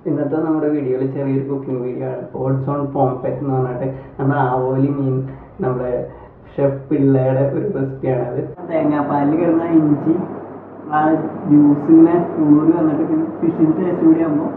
ഇന്നത്തെ നമ്മുടെ വീഡിയോയിൽ ചെറിയൊരു കുക്കിംഗ് വീഡിയോ ആണ് ഓട്സ് ഓൺ പോംപെറ്റ് എന്ന് പറഞ്ഞിട്ട് നമ്മുടെ ആവോലി മീൻ നമ്മുടെ ഷെഫ് പിള്ളയുടെ ഒരു റെസിപ്പിയാണ് അത് തേങ്ങാപ്പാലിൽ കിടന്ന ഇഞ്ചി ആ ജ്യൂസ് ഇങ്ങനെ ഊറി വന്നിട്ട് ഫിഷിൻ്റെ ടേസ്റ്റ് കൂടി ആകുമ്പോൾ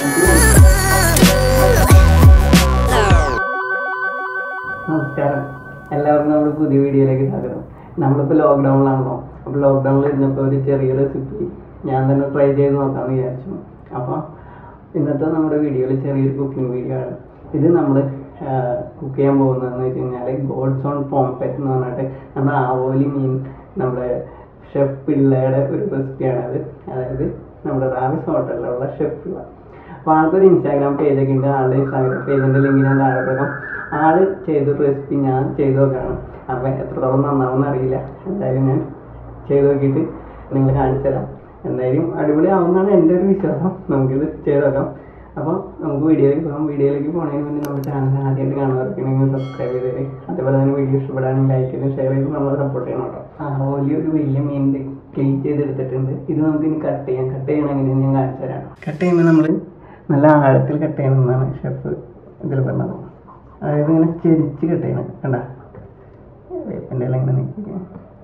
നമസ്കാരം എല്ലാവർക്കും നമ്മുടെ പുതിയ വീഡിയോയിലേക്ക് സ്വാഗതം നമ്മളിപ്പോൾ ലോക്ക്ഡൗണിലാണല്ലോ അപ്പോൾ ലോക്ക്ഡൗണിൽ ഇരുന്നപ്പോൾ ഒരു ചെറിയ റെസിപ്പി ഞാൻ തന്നെ ട്രൈ ചെയ്ത് നോക്കാമെന്ന് വിചാരിച്ചു അപ്പോൾ ഇന്നത്തെ നമ്മുടെ വീഡിയോയിൽ ചെറിയൊരു കുക്കിംഗ് വീഡിയോ ആണ് ഇത് നമ്മൾ കുക്ക് ചെയ്യാൻ പോകുന്നതെന്ന് വെച്ച് കഴിഞ്ഞാൽ ഗോഡ്സ് ഓൺ പോംപെറ്റ് എന്ന് പറഞ്ഞിട്ട് നമ്മുടെ ആവോലി മീൻ നമ്മുടെ ഷെഫ് പിള്ളയുടെ ഒരു റെസിപ്പിയാണ് അത് അതായത് നമ്മുടെ റാവിസ് ഹോട്ടലിലുള്ള ഷെഫ് പിള്ള അപ്പോൾ ആൾക്കൊരു ഇൻസ്റ്റാഗ്രാം പേജൊക്കെ ഉണ്ട് ആളുടെ ഇൻസ്റ്റാഗ്രാം പേജിൻ്റെ ലിങ്ക് ഞാൻ താഴെ കൊടുക്കാം ആള് ചെയ്ത റെസിപ്പി ഞാൻ ചെയ്ത് നോക്കാണ് അപ്പോൾ എത്രത്തോളം നന്നാവുമെന്ന് അറിയില്ല എന്തായാലും ഞാൻ ചെയ്ത് നോക്കിയിട്ട് നിങ്ങൾ കാണിച്ചു തരാം എന്തായാലും അടിപൊളി ആവുമെന്നാണ് എൻ്റെ ഒരു വിശ്വാസം നമുക്കിത് ചെയ്ത് നോക്കാം അപ്പോൾ നമുക്ക് വീഡിയോയിലേക്ക് പോകാം വീഡിയോയിലേക്ക് പോകുന്നതിന് മുന്നേ നമ്മുടെ ചാനൽ ആദ്യമായിട്ട് കാണുന്നവർക്കാണെങ്കിൽ സബ്സ്ക്രൈബ് ചെയ്തേര് അതേപോലെ തന്നെ വീഡിയോ ഇഷ്ടപ്പെടുകയാണെങ്കിൽ ലൈക്ക് ചെയ്തും ഷെയർ ചെയ്തും നമ്മളെ സപ്പോർട്ട് ചെയ്യണം കേട്ടോ ആ വലിയൊരു വലിയ മീനിൻ്റെ ക്ലീൻ ചെയ്തെടുത്തിട്ടുണ്ട് ഇത് നമുക്ക് ഇനി കട്ട് ചെയ്യാം കട്ട് ചെയ്യണം എങ്ങനെയാണ് ഞാൻ കാണിച്ചു തരാം കട്ട് ചെയ്യുമ്പോൾ നമ്മൾ നല്ല ആഴത്തിൽ കട്ട് ചെയ്യണമെന്നാണ് ഷെഫ് ഇതിൽ പറഞ്ഞത് അതായത് ഇങ്ങനെ ചെരിച്ച് കട്ട് ചെയ്യണം കണ്ട വേപ്പിൻ്റെ എല്ലാം ഇങ്ങനെ നീക്കിക്കുക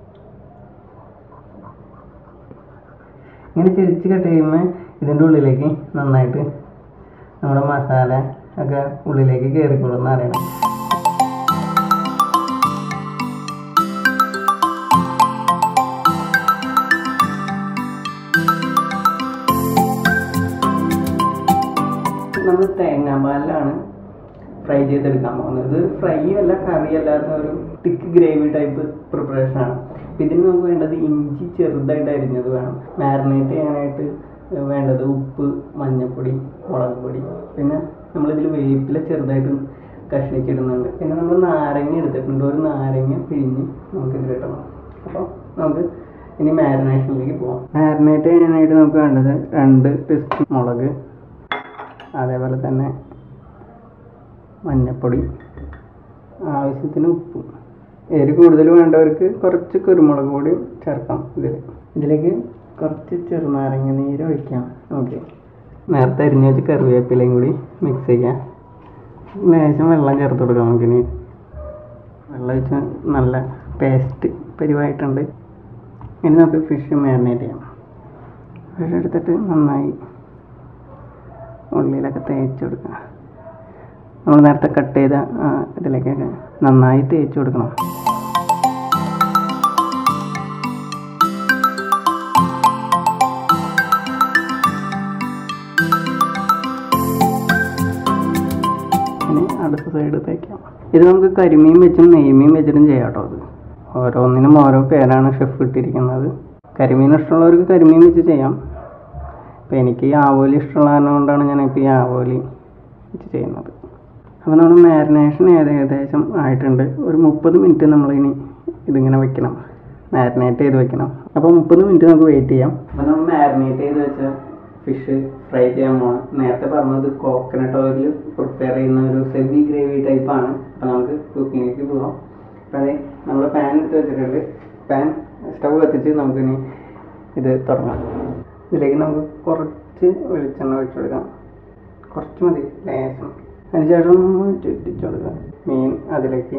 ഇങ്ങനെ ചെരിച്ച് കട്ട് ചെയ്യുമ്പോൾ ഇതിൻ്റെ ഉള്ളിലേക്ക് നന്നായിട്ട് നമ്മുടെ മസാല ഒക്കെ ഉള്ളിലേക്ക് കയറിക്കൊള്ളും എന്ന് അറിയണം നമ്മൾ തേങ്ങാപ്പാലിലാണ് ഫ്രൈ ചെയ്തെടുക്കാൻ പോകുന്നത് ഇത് ഫ്രൈ അല്ല കറി അല്ലാത്ത ഒരു തിക്ക് ഗ്രേവി ടൈപ്പ് പ്രിപ്പറേഷൻ ആണ് അപ്പം ഇതിന് നമുക്ക് വേണ്ടത് ഇഞ്ചി ചെറുതായിട്ട് അരിഞ്ഞത് വേണം മാരിനേറ്റ് ചെയ്യാനായിട്ട് വേണ്ടത് ഉപ്പ് മഞ്ഞൾപ്പൊടി മുളക് പൊടി പിന്നെ നമ്മളിതിൽ വേപ്പില ചെറുതായിട്ട് കഷ്ണിച്ചിടുന്നുണ്ട് പിന്നെ നമ്മൾ നാരങ്ങ എടുത്തിട്ടുണ്ട് ഒരു നാരങ്ങ പിഴിഞ്ഞ് നമുക്ക് ഇതിലിട്ടണം അപ്പോൾ നമുക്ക് ഇനി മാരിനേഷനിലേക്ക് പോകാം മാരിനേറ്റ് ചെയ്യാനായിട്ട് നമുക്ക് വേണ്ടത് രണ്ട് ടീസ്പൂൺ മുളക് അതേപോലെ തന്നെ മഞ്ഞൾപ്പൊടി ആവശ്യത്തിന് ഉപ്പ് എരി കൂടുതൽ വേണ്ടവർക്ക് കുറച്ച് കുരുമുളക് പൊടി ചേർക്കാം ഇതിൽ ഇതിലേക്ക് കുറച്ച് ചെറുനാരങ്ങ നീര് ഒഴിക്കാം ഓക്കെ നേരത്തെ അരിഞ്ഞ് വെച്ച് കറിവേപ്പിലയും കൂടി മിക്സ് ചെയ്യാം ലേശം വെള്ളം ചേർത്ത് കൊടുക്കാം നമുക്കിനി വെള്ളം ഒഴിച്ച് നല്ല പേസ്റ്റ് പരിവായിട്ടുണ്ട് ഇനി നമുക്ക് ഫിഷ് മാരിനേറ്റ് ചെയ്യാം ഫിഷ് എടുത്തിട്ട് നന്നായി ഉള്ളിലൊക്കെ തേച്ച് കൊടുക്കുക നമ്മൾ നേരത്തെ കട്ട് ചെയ്ത ആ, ഇതിലേക്കൊക്കെ നന്നായി തേച്ച് കൊടുക്കണം ഇനി അടുത്ത സൈഡ് തേക്കാം ഇത് നമുക്ക് കരിമീൻ വെച്ചും നെയ്മീൻ വെച്ചിട്ടും ചെയ്യാം കേട്ടോ അത് ഓരോന്നിനും ഓരോ പേരാണ് ഷെഫ് ഇട്ടിരിക്കുന്നത് കരിമീൻ ഇഷ്ടമുള്ളവർക്ക് കരിമീൻ വെച്ച് ചെയ്യാം അപ്പോൾ എനിക്ക് ഈ ആവോലി ഇഷ്ടമുള്ള കാരണം കൊണ്ടാണ് ഞാൻ ഇപ്പോൾ ഈ ആവോലി വെച്ച് ചെയ്യുന്നത് അപ്പോൾ നമ്മുടെ മാരിനേഷൻ ഏകദേശം ആയിട്ടുണ്ട് ഒരു മുപ്പത് മിനിറ്റ് നമ്മളിനി ഇതിങ്ങനെ വെക്കണം മാരിനേറ്റ് ചെയ്ത് വെക്കണം അപ്പോൾ മുപ്പത് മിനിറ്റ് നമുക്ക് വെയിറ്റ് ചെയ്യാം അപ്പോൾ നമ്മൾ മാരിനേറ്റ് ചെയ്ത് വെച്ച ഫിഷ് ഫ്രൈ ചെയ്യാൻ പോകണം നേരത്തെ പറഞ്ഞത് കോക്കനട്ട് ഓയിൽ പ്രിപ്പയർ ചെയ്യുന്ന ഒരു സെമി ഗ്രേവി ടൈപ്പാണ് അപ്പോൾ നമുക്ക് കുക്കിങ്ങിലേക്ക് പോകാം അപ്പോൾ അതെ നമ്മൾ പാൻ എടുത്ത് വെച്ചിട്ടുണ്ട് പാൻ സ്റ്റവ് കത്തിച്ച് നമുക്കിനി ഇത് തുടങ്ങാം ഇതിലേക്ക് നമുക്ക് കുറച്ച് വെളിച്ചെണ്ണ ഒഴിച്ചു കൊടുക്കാം കുറച്ച് മതി ലേശം അതിനുശേഷം ഒന്ന് ചുറ്റിച്ചു കൊടുക്കാം മീൻ അതിലേക്ക്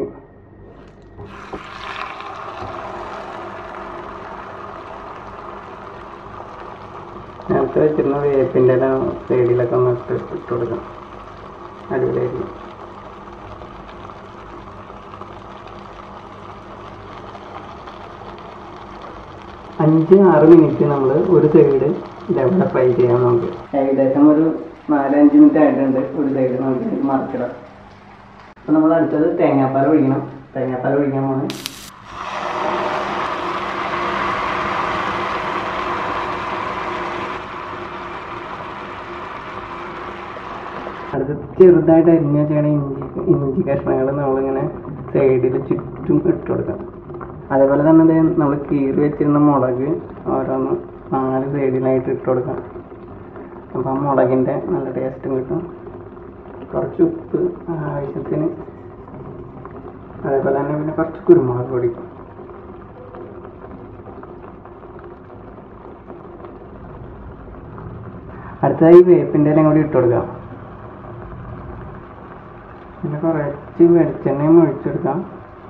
നേരത്തെ വെച്ചിരുന്ന വേപ്പിൻ്റെ ഇല സൈഡിലൊക്കെ ഒന്ന് ഇട്ട് ഇട്ട് കൊടുക്കാം അടിപൊളിയായിരിക്കും അഞ്ച് ആറ് മിനിറ്റ് നമ്മൾ ഒരു സൈഡ് ഇതേപോലെ ഫ്രൈ ചെയ്യാം നമുക്ക് ഏകദേശം ഒരു നാലഞ്ച് മിനിറ്റ് ആയിട്ടുണ്ട് ഒരു സൈഡ് നമുക്ക് മറിച്ചിടാം അപ്പോൾ നമ്മൾ അടുത്തത് തേങ്ങാപ്പാൽ ഒഴിക്കണം തേങ്ങാപ്പാൽ ഒഴിക്കാൻ പോണേ അടുത്ത് ചെറുതായിട്ട് അരിഞ്ഞ ചെയ്യണ ഇഞ്ചി ഇഞ്ചി കഷ്ണങ്ങൾ നമ്മളിങ്ങനെ സൈഡിൽ ചുറ്റും ഇട്ട് കൊടുക്കണം അതേപോലെ തന്നെ ദേ നമ്മൾ കീറി വെച്ചിരുന്ന മുളക് ഓരോന്ന് നാല് സൈഡിലായിട്ട് ഇട്ട് കൊടുക്കണം അപ്പോൾ ആ മുളകിൻ്റെ നല്ല ടേസ്റ്റും കിട്ടും കുറച്ച് ഉപ്പ് ആവശ്യത്തിന് അതേപോലെ തന്നെ പിന്നെ കുറച്ച് കുരുമുളക് പൊടി അടുത്തതായി വേപ്പിൻ്റെ എല്ലാം കൂടി ഇട്ട് കൊടുക്കാം പിന്നെ കുറച്ച് വെളിച്ചെണ്ണയും ഒഴിച്ചെടുക്കാം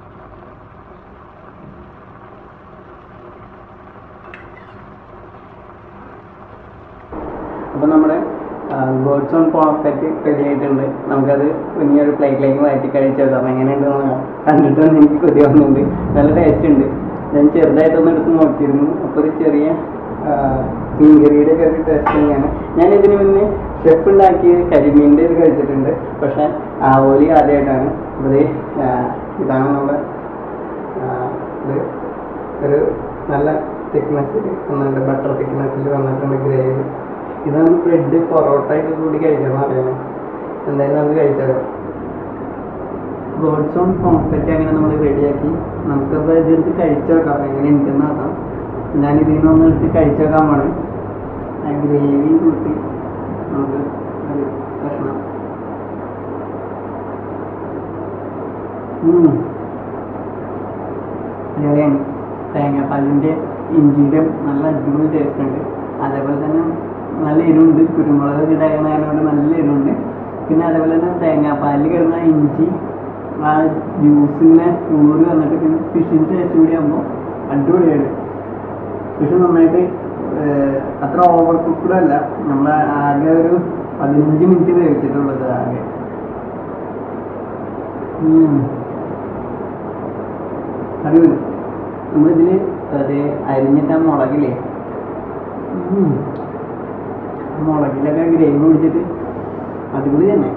അപ്പോൾ നമ്മുടെ ഗോഡ്സ് ഓൺ പോക്കറ്റ് റെഡി ആയിട്ടുണ്ട് നമുക്കത് ഇനി ഒരു പ്ലേറ്റിലേക്ക് മാറ്റി കഴിച്ചേക്കാം എങ്ങനെയുണ്ടെന്ന് കണ്ടിട്ട് ഒന്ന് എനിക്ക് കൊതി വന്നിട്ടുണ്ട് നല്ല ടേസ്റ്റ് ഉണ്ട് ഞാൻ ചെറുതായിട്ടൊന്ന് എടുത്ത് നോക്കിയിരുന്നു അപ്പോൾ ഒരു ചെറിയ മീൻകറിയുടെ ഒക്കെ ഒരു ടേസ്റ്റ് തന്നെയാണ് ഞാൻ ഇതിന് മുന്നേ ഷെഫ് ഉണ്ടാക്കിയ കരിമീൻ്റെ ഇത് കഴിച്ചിട്ടുണ്ട് പക്ഷേ ആവോലി ആദ്യമായിട്ടാണ് അപ്പോൾ ദേ, ആ, ഇതാണ് നമ്മുടെ ആ, ഇത് ഒരു നല്ല തിക്നെസ്സിൽ വന്നിട്ടുണ്ട് ബട്ടർ തിക്നെസ്സിൽ വന്നിട്ടുണ്ട് ഗ്രേവി ഇത് നമുക്ക് ബ്രെഡ് പൊറോട്ട ഒക്കെ കൂടി കഴിക്കണം അറിയാം എന്തായാലും നമുക്ക് കഴിച്ചാലോ ഗോഡ്സ് ഓൺ കോംപ്ലറ്റ് അങ്ങനെ നമ്മൾ റെഡിയാക്കി നമുക്കപ്പോൾ ഇതെടുത്ത് കഴിച്ചു നോക്കാം എങ്ങനെ ഉണ്ടെന്ന് നോക്കാം ഞാൻ ഇതിൽ നിന്നൊന്ന് എടുത്ത് കഴിച്ചു നോക്കാൻ പോണ് ആ ഗ്രേവി കൂട്ടി നമുക്ക് ഒരു ഭക്ഷണം ഉം. അടിപൊളിയാണ് തേങ്ങാപ്പാലിൻ്റെ ഇഞ്ചിയുടെ നല്ല അടിപൊളി ടേസ്റ്റ് ഉണ്ട് അതേപോലെ തന്നെ നല്ല എരിവുണ്ട് കുരുമുളക് ഇടായതുകൊണ്ട് നല്ല എരിവുണ്ട് പിന്നെ അതേപോലെ തന്നെ തേങ്ങാപ്പാലിൽ കിടന്ന ഇഞ്ചി ആ ജ്യൂസ് ഇങ്ങനെ ഊറി വന്നിട്ട് പിന്നെ ഫിഷിൻ്റെ ടേസ്റ്റ് കൂടി ആകുമ്പോൾ അടിപൊളിയാണ് ഫിഷ് നന്നായിട്ട് ഏഹ്, അത്ര ഓവർ കുക്ക്ഡ് അല്ല നമ്മൾ ആകെ ഒരു പതിനഞ്ച് മിനിറ്റ് വേവിച്ചിട്ടുള്ളത് ആകെ ഉം. അടിപൊളി നമ്മളിതിൽ അത് അരിഞ്ഞിട്ട മുളകില്ലേ ഉം. ആ മുളകിലൊക്കെ ഗ്രേവി പിടിച്ചിട്ട് അടിപൊളി തന്നെ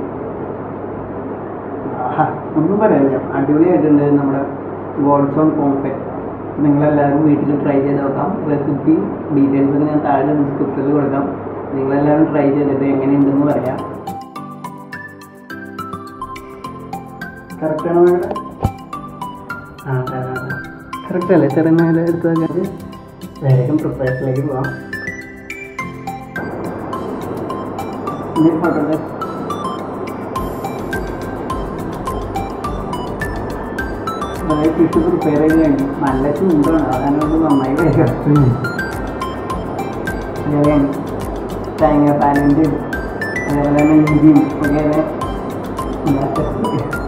ആഹാ, ഒന്നും പറയാനില്ല അടിപൊളിയായിട്ടുണ്ട് നമ്മുടെ ഗോഡ്സ് ഓൺ കോംഫെക്റ്റ് നിങ്ങളെല്ലാവരും വീട്ടിൽ ട്രൈ ചെയ്ത് നോക്കാം റെസിപ്പി ഡീറ്റെയിൽസ് ഒക്കെ ഞാൻ താഴെ ഡിസ്ക്രിപ്ഷനിൽ കൊടുക്കാം നിങ്ങളെല്ലാവരും ട്രൈ ചെയ്തിട്ട് എങ്ങനെയുണ്ടെന്ന് പറയാം കറക്റ്റാണോ നിങ്ങളുടെ ആ കറക്റ്റ് അല്ലേ ചെറിയ മേലെ എടുത്ത് വെക്കാൻ വേഗം പ്രിപ്പറേഷനിലേക്ക് പോവാം ഇനി നോക്കട്ടെ അതായത് ഫിഷ് പ്രിപ്പയർ ചെയ്ത് കഴിഞ്ഞു നല്ല ചൂടാണ് അതാണ് നന്നായി വേഗം അതേപോലെ തേങ്ങാപ്പാലിൻ്റെ അതേപോലെ തന്നെ ഇഞ്ചിയും ഒക്കെ ഉണ്ടാക്കി